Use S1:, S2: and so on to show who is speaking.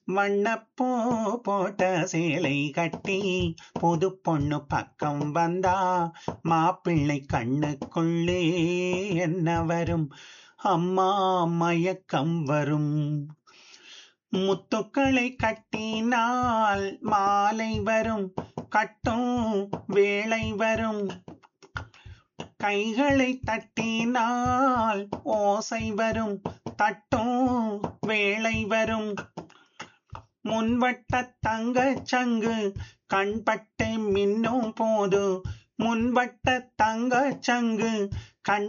S1: வண்ணப்பூ போட்ட சேலை கட்டி புது பொண்ணு பக்கம் வந்தா மாப்பிள்ளை கண்ணுக்குள்ளே என்ன வரும் அம்மா மயக்கம் வரும் முத்துக்களை கட்டினால் மாலை வரும் கட்டும் வேளை வரும் கைகளை தட்டினால் ஓசை வரும் தட்டும் வேளை வரும் முன்வட்ட தங்க சங்கு கண்பட்டை மின்னும் போது முன்வட்ட தங்க சங்கு